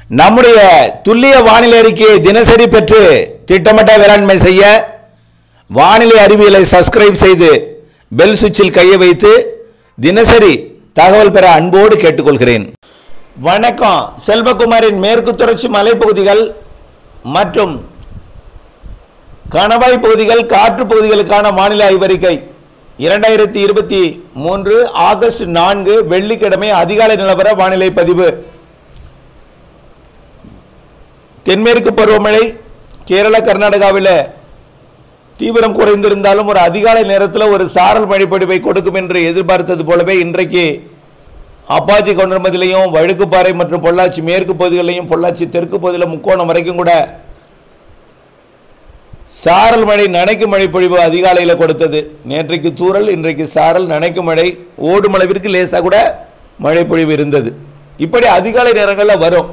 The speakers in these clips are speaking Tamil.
நம்முடைய துல்லிய வானிலை அறிக்கையை தினசரி பெற்று திட்டமிட்ட வேளாண்மை செய்ய வானிலை அறிவியலை சப்ஸ்கிரைப் செய்து பெல் சுவிட்சில் கையை வைத்து தினசரி தகவல் பெற அன்போடு கேட்டுக்கொள்கிறேன் வணக்கம் செல்வகுமாரின் மேற்கு தொடர்ச்சி மலைப்பகுதிகள் மற்றும் கணவாய் பகுதிகள் காற்று பகுதிகளுக்கான வானிலை ஆய்வறிக்கை இரண்டாயிரத்தி இருபத்தி மூன்று ஆகஸ்ட் நான்கு வெள்ளிக்கிழமை அதிகாலை நிலவர வானிலை பதிவு தென்மேற்கு பருவமழை கேரள கர்நாடகாவில் தீவிரம் குறைந்திருந்தாலும் ஒரு அதிகாலை நேரத்தில் ஒரு சாரல் மழைப்பொழிவை கொடுக்கும் என்று எதிர்பார்த்தது போலவே இன்றைக்கு அப்பாச்சி கொண்டமதிலையும் வழுக்குப்பாறை மற்றும் பொள்ளாச்சி மேற்கு பகுதிகளிலையும் பொள்ளாச்சி தெற்கு பகுதியில் முக்கோணம் வரைக்கும் கூட சாரல் மழை நனைக்கும் மழை பொழிவு அதிகாலையில் கொடுத்தது நேற்றைக்கு தூறல் இன்றைக்கு சாரல் நனைக்கும் மழை ஓடும் அளவிற்கு லேசாக கூட மழை பொழிவு இருந்தது இப்படி அதிகாலை நேரங்களில் வரும்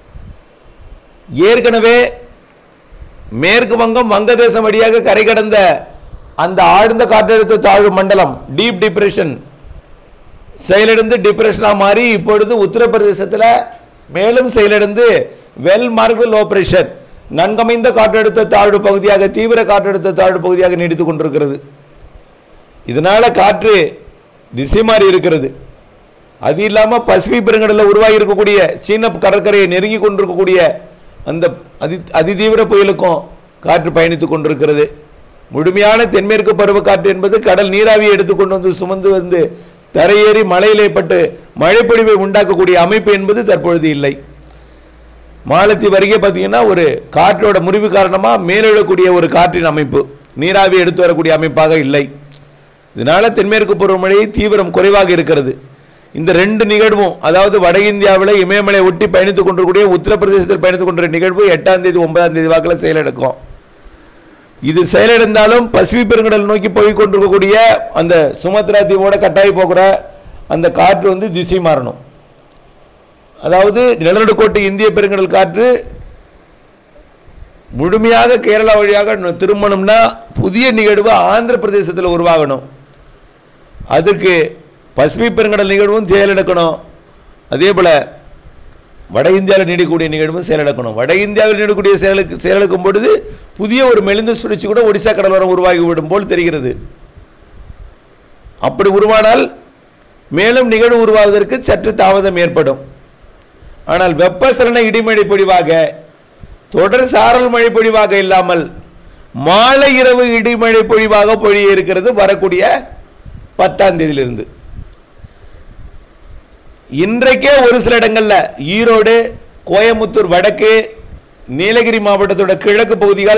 ஏற்கனவே மேற்கு வங்கம் வங்கதேசம் வழியாக கரை கடந்த அந்த ஆழ்ந்த காற்றழுத்த தாழ்வு மண்டலம் டீப் டிப்ரெஷன் செயலிழந்து டிப்ரெஷனாக மாறி இப்பொழுது உத்தரப்பிரதேசத்தில் மேலும் செயலிழந்து வெல் மார்க் லோ பிரஷர் நன்கமைந்த காற்றழுத்த தாழ்வு பகுதியாக தீவிர காற்றழுத்த தாழ்வு பகுதியாக நீடித்து கொண்டிருக்கிறது இதனால் காற்று திசை மாறி இருக்கிறது அது இல்லாமல் பசிபிக் பெருங்கடலில் உருவாகி இருக்கக்கூடிய சீன கடற்கரையை நெருங்கி கொண்டிருக்கக்கூடிய அந்த அதி அதிதீவிர புயலுக்கும் காற்று பயணித்து கொண்டிருக்கிறது முழுமையான தென்மேற்கு பருவக்காற்று என்பது கடல் நீராவியை எடுத்துக்கொண்டு வந்து சுமந்து வந்து தரையேறி மழையிலே பட்டு மழைப்பொழிவை உண்டாக்கக்கூடிய அமைப்பு என்பது தற்பொழுது இல்லை மாலத்தீவு அருகே பார்த்தீங்கன்னா ஒரு காற்றோட முறிவு காரணமாக மேலெழக்கூடிய ஒரு காற்றின் அமைப்பு நீராவி எடுத்து வரக்கூடிய அமைப்பாக இல்லை இதனால தென்மேற்கு பருவமழை தீவிரம் குறைவாக இருக்கிறது இந்த ரெண்டு நிகழ்வும் அதாவது வட இந்தியாவில் இமயமலை ஒட்டி பயணித்துக் கொண்டிருக்கூடிய உத்தரப்பிரதேசத்தில் பயணித்துக் கொண்டிருக்கிற நிகழ்வு எட்டாம் தேதி ஒன்பதாம் தேதி வாக்கில் செயலிழக்கும் இது செயலிழந்தாலும் பசிபிக் பெருங்கடல் நோக்கி போய் கொண்டிருக்கக்கூடிய அந்த சுமத்ரா தீவோட கட்டாயி போகிற அந்த காற்று வந்து திசை மாறணும் அதாவது நிலநடுக்கோட்டு இந்திய பெருங்கடல் காற்று முழுமையாக கேரளா வழியாக நு- திரும்பணும்னா புதிய நிகழ்வு ஆந்திர பிரதேசத்தில் உருவாகணும் அதற்கு பசிபிக் பெருங்கடல் நிகழ்வும் செயலிழக்கணும் அதே போல் வட இந்தியாவில் நீடிக்கக்கூடிய நிகழ்வும் செயலிழக்கணும் வட இந்தியாவில் நீடக்கூடிய செயலுக்கு செயலிழக்கும் பொழுது புதிய ஒரு மெலிந்த சுழற்சி கூட ஒடிசா கடலோரம் உருவாகிவிடும் போல் தெரிகிறது அப்படி உருவானால் மேலும் நிகழ்வு உருவாவதற்கு சற்று தாமதம் ஏற்படும் ஆனால் வெப்பசலன இடிமழை பொழிவாக தொடர் சாரல் மழை பொழிவாக இல்லாமல் மாலை இரவு இடிமழை பொழிவாக பொழிய இருக்கிறது வரக்கூடிய பத்தாம் தேதியிலிருந்து இன்றைக்கே ஒரு சில இடங்களில் ஈரோடு கோயமுத்தூர் வடக்கு நீலகிரி மாவட்டத்தோட கிழக்கு பகுதிகள்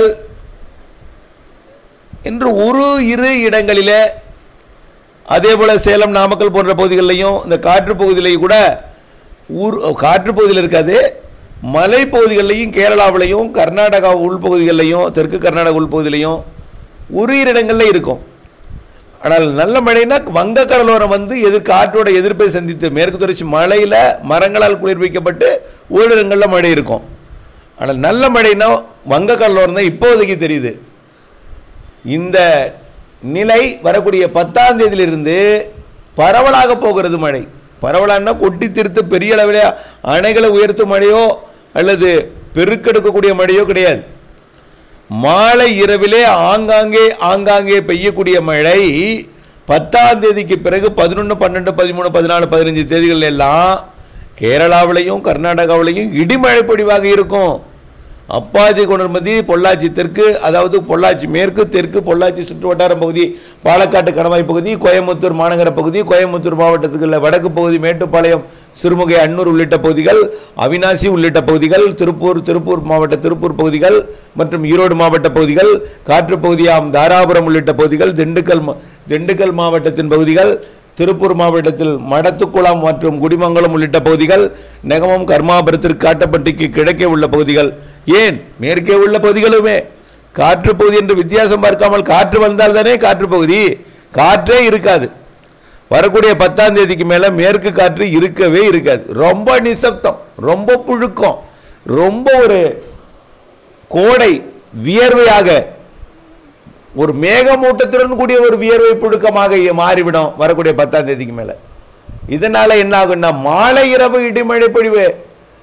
என்று ஒரு இரு இடங்களிலே அதே போல் சேலம் நாமக்கல் போன்ற பகுதிகளிலையும் இந்த காற்று பகுதியிலையும் கூட ஊர் காற்று பகுதியில் இருக்காது மலைப்பகுதிகளிலையும் கேரளாவிலையும் கர்நாடகா உள்பகுதிகளிலையும் தெற்கு கர்நாடகா உள்பகுதியிலையும் ஒரு இரு இடங்களில் இருக்கும் ஆனால் நல்ல மழைனா வங்க கடலோரம் வந்து எதிர் காற்றோட எதிர்ப்பை சந்தித்து மேற்கு தொடர்ச்சி மழையில் மரங்களால் குளிர்விக்கப்பட்டு ஓரிடங்களில் மழை இருக்கும் ஆனால் நல்ல மழைனா வங்க கடலோரம் தான் இப்போதைக்கு தெரியுது இந்த நிலை வரக்கூடிய பத்தாம் தேதியிலிருந்து பரவலாக போகிறது மழை பரவலான்னா கொட்டி திருத்து பெரிய அளவில் அணைகளை உயர்த்தும் மழையோ அல்லது பெருக்கெடுக்கக்கூடிய மழையோ கிடையாது மாலை இரவிலே ஆங்காங்கே ஆங்காங்கே பெய்யக்கூடிய மழை பத்தாம் தேதிக்கு பிறகு பதினொன்று பன்னெண்டு பதிமூணு பதினாலு பதினஞ்சு தேதிகள் எல்லாம் கேரளாவிலையும் கர்நாடகாவிலையும் இடிமழை பொழிவாக இருக்கும் அப்பாச்சி கொண்டர்மதி பொள்ளாச்சி தெற்கு அதாவது பொள்ளாச்சி மேற்கு தெற்கு பொள்ளாச்சி சுற்று வட்டாரம் பகுதி பாலக்காட்டு கணவாய் பகுதி கோயம்புத்தூர் மாநகர பகுதி கோயம்புத்தூர் மாவட்டத்துக்கு உள்ள வடக்கு பகுதி மேட்டுப்பாளையம் சிறுமுகை அன்னூர் உள்ளிட்ட பகுதிகள் அவினாசி உள்ளிட்ட பகுதிகள் திருப்பூர் திருப்பூர் மாவட்ட திருப்பூர் பகுதிகள் மற்றும் ஈரோடு மாவட்ட பகுதிகள் காற்று பகுதியாம் தாராபுரம் உள்ளிட்ட பகுதிகள் திண்டுக்கல் மா- திண்டுக்கல் மாவட்டத்தின் பகுதிகள் திருப்பூர் மாவட்டத்தில் மடத்துக்குளம் மற்றும் குடிமங்கலம் உள்ளிட்ட பகுதிகள் நெகமம் கர்மாபுரத்திற்கு காட்டப்பட்டிக்கு கிழக்கே உள்ள பகுதிகள் ஏன் மேற்கே உள்ள பகுதிகளுமே காற்று பகுதி என்று வித்தியாசம் பார்க்காமல் காற்று வந்தால் தானே காற்று பகுதி காற்றே இருக்காது வரக்கூடிய பத்தாம் தேதிக்கு மேலே மேற்கு காற்று இருக்கவே இருக்காது ரொம்ப நிசப்தம் ரொம்ப புழுக்கம் ரொம்ப ஒரு கோடை வியர்வையாக ஒரு மேகமூட்டத்துடன் கூடிய ஒரு வியர்வை புழுக்கமாக இ- மாறிவிடும் வரக்கூடிய பத்தாம் தேதிக்கு மேலே இதனால என்ன ஆகும்னா மாலை இரவு இடிமழை பொழிவு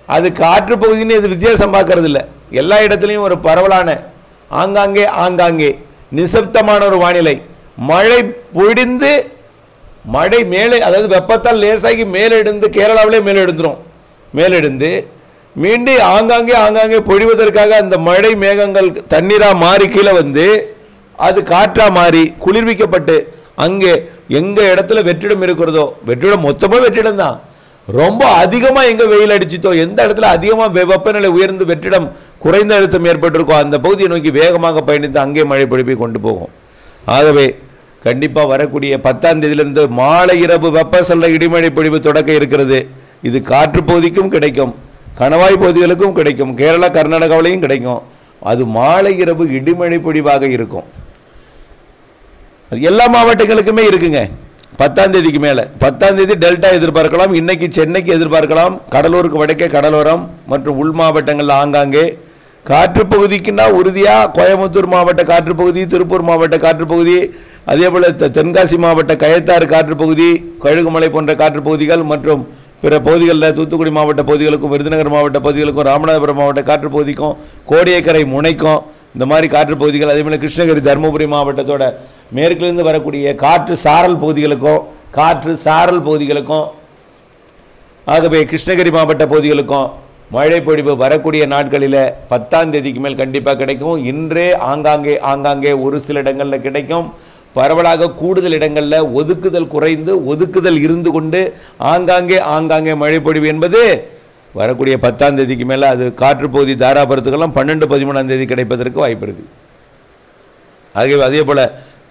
அது காற்று பகுதின்னு இது வித்தியாசம் பார்க்கறது இல்லை எல்லா இடத்துலையும் ஒரு பரவலான ஆங்காங்கே ஆங்காங்கே நிசப்தமான ஒரு வானிலை மழை பொழிந்து மழை மேலே அதாவது வெப்பத்தால் லேசாகி மேலெடுந்து கேரளாவிலே மேலெடுத்துரும் மேலெடுந்து மீண்டும் ஆங்காங்கே ஆங்காங்கே பொழிவதற்காக அந்த மழை மேகங்கள் தண்ணீராக மாறி கீழே வந்து அது காற்றா மாறி குளிர்விக்கப்பட்டு அங்கே எங்க இடத்துல வெற்றிடம் இருக்கிறதோ வெற்றிடம் மொத்தமாக வெற்றிடம் தான் ரொம்ப அதிகமாக எங்கே வெயில் அடிச்சித்தோ எந்த இடத்துல அதிகமாக வெப்பநிலை உயர்ந்து வெற்றிடம் குறைந்த அழுத்தம் ஏற்பட்டிருக்கோ அந்த பகுதியை நோக்கி வேகமாக பயணித்து அங்கே மழை பொழிப்பை கொண்டு போகும் ஆகவே கண்டிப்பாக வரக்கூடிய பத்தாம் தேதியிலிருந்து மாலை இரவு வெப்பசல்ல இடிமழை பொழிவு தொடக்க இருக்கிறது இது காற்று பகுதிக்கும் கிடைக்கும் கணவாய் பகுதிகளுக்கும் கிடைக்கும் கேரளா கர்நாடகாவிலையும் கிடைக்கும் அது மாலை இரவு இடிமழை பொழிவாக இருக்கும் அது எல்லா மாவட்டங்களுக்குமே இருக்குங்க பத்தாம் தேதிக்கு மேலே பத்தாம் தேதி டெல்டா எதிர்பார்க்கலாம் இன்னைக்கு சென்னைக்கு எதிர்பார்க்கலாம் கடலூருக்கு வடக்கே கடலோரம் மற்றும் உள் மாவட்டங்களில் ஆங்காங்கே காற்றுப் பகுதிக்குன்னா உறுதியாக கோயம்புத்தூர் மாவட்ட காற்றுப் பகுதி திருப்பூர் மாவட்ட காற்றுப் பகுதி அதே போல் தெ- தென்காசி மாவட்ட கயத்தாறு காற்றுப் பகுதி கழுகுமலை போன்ற காற்றுப் பகுதிகள் மற்றும் பிற பகுதிகளில் தூத்துக்குடி மாவட்ட பகுதிகளுக்கும் விருதுநகர் மாவட்ட பகுதிகளுக்கும் ராமநாதபுரம் மாவட்ட காற்றுப் பகுதிக்கும் கோடியக்கரை முனைக்கும் இந்த மாதிரி காற்றுப் பகுதிகள் அதே போல் கிருஷ்ணகிரி தருமபுரி மாவட்டத்தோட மேற்கிலிருந்து வரக்கூடிய காற்று சாரல் பகுதிகளுக்கும் காற்று சாரல் பகுதிகளுக்கும் ஆகவே கிருஷ்ணகிரி மாவட்ட பகுதிகளுக்கும் மழை பொழிவு வரக்கூடிய நாட்களில் பத்தாம் தேதிக்கு மேல் கண்டிப்பாக கிடைக்கும் இன்றே ஆங்காங்கே ஆங்காங்கே ஒரு சில இடங்களில் கிடைக்கும் பரவலாக கூடுதல் இடங்களில் ஒதுக்குதல் குறைந்து ஒதுக்குதல் இருந்து கொண்டு ஆங்காங்கே ஆங்காங்கே மழை பொழிவு என்பது வரக்கூடிய பத்தாம் தேதிக்கு மேலே அது காற்று பகுதி தாராபுரத்துக்கெல்லாம் பன்னெண்டு பதிமூணாம் தேதி கிடைப்பதற்கு வாய்ப்பு இருக்குது ஆகவே அதே போல்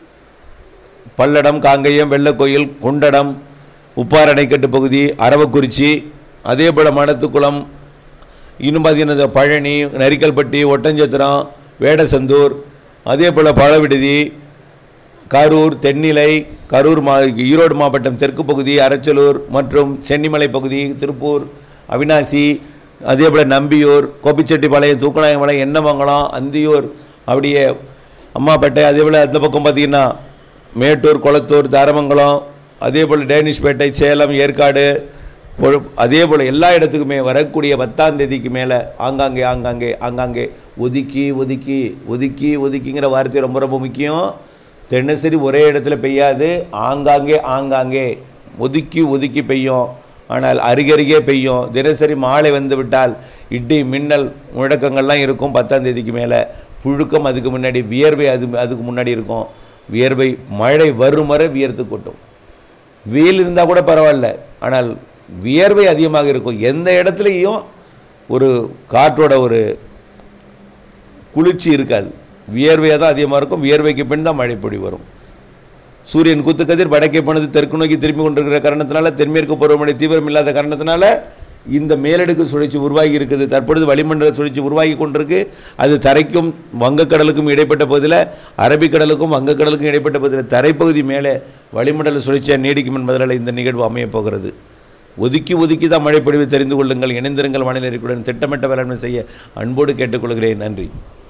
பல்லடம் காங்கேயம் வெள்ளக்கோயில் குண்டடம் உப்பார் அணைக்கட்டு பகுதி அரவக்குறிச்சி அதே போல் மடத்துக்குளம் இன்னும் பார்த்தீங்கன்னா இந்த பழனி நரிக்கல்பட்டி ஒட்டஞ்சத்திரம் வேடசந்தூர் அதே போல் பழவிடுதி கரூர் தென்னிலை கரூர் மா ஈரோடு மாவட்டம் தெற்கு பகுதி அரச்சலூர் மற்றும் சென்னிமலை பகுதி திருப்பூர் அவினாசி அதே போல் நம்பியூர் கோபிச்செட்டிப்பாளையம் தூக்கநாயகம்பாளையம் எண்ணமங்கலம் அந்தியூர் அப்படியே அம்மாப்பேட்டை அதே போல் அந்த பக்கம் பார்த்தீங்கன்னா மேட்டூர் கொளத்தூர் தாரமங்கலம் அதே போல் டேனிஷ்பேட்டை சேலம் ஏற்காடு பொழு- அதே போல் எல்லா இடத்துக்குமே வரக்கூடிய பத்தாம் தேதிக்கு மேலே ஆங்காங்கே ஆங்காங்கே ஆங்காங்கே ஒதுக்கி ஒதுக்கி ஒதுக்கி ஒதுக்கிங்கிற வார்த்தை ரொம்ப ரொம்ப முக்கியம் தினசரி ஒரே இடத்துல பெய்யாது ஆங்காங்கே ஆங்காங்கே ஒதுக்கி ஒதுக்கி பெய்யும் ஆனால் அருகருகே பெய்யும் தினசரி மாலை வந்து விட்டால் இடி மின்னல் முழக்கங்கள்லாம் இருக்கும் பத்தாம் தேதிக்கு மேலே புழுக்கம் அதுக்கு முன்னாடி வியர்வை அது அதுக்கு முன்னாடி இருக்கும் வியர்வை மழை வரும் வரை வியர்த்து கொட்டும் வெயில் இருந்தால் கூட பரவாயில்ல ஆனால் வியர்வை அதிகமாக இருக்கும் எந்த இடத்துலையும் ஒரு காற்றோட ஒரு குளிர்ச்சி இருக்காது வியர்வையாக தான் அதிகமாக இருக்கும் வியர்வைக்கு பின் தான் மழை பொழி வரும் சூரியன் குத்துக்கதிர் வடக்கே போனது தெற்கு நோக்கி திரும்பி கொண்டிருக்கிற காரணத்தினால தென்மேற்கு பருவமழை தீவிரம் இல்லாத காரணத்தினால இந்த மேலடுக்கு சுழற்சி உருவாகி இருக்குது தற்பொழுது வளிமண்டல சுழற்சி உருவாகி கொண்டிருக்கு அது தரைக்கும் வங்கக்கடலுக்கும் இடைப்பட்ட பகுதியில் அரபிக்கடலுக்கும் வங்கக்கடலுக்கும் இடைப்பட்ட பகுதியில் தரைப்பகுதி மேலே வளிமண்டல சுழற்சியாக நீடிக்கும் என்பதால் இந்த நிகழ்வு அமையப் போகிறது ஒதுக்கி ஒதுக்கி தான் மழை பொழிவு தெரிந்து கொள்ளுங்கள் இணைந்திருங்கள் வானிலை அறிக்கையுடன் திட்டமிட்ட வேளாண்மை செய்ய அன்போடு கேட்டுக்கொள்கிறேன் நன்றி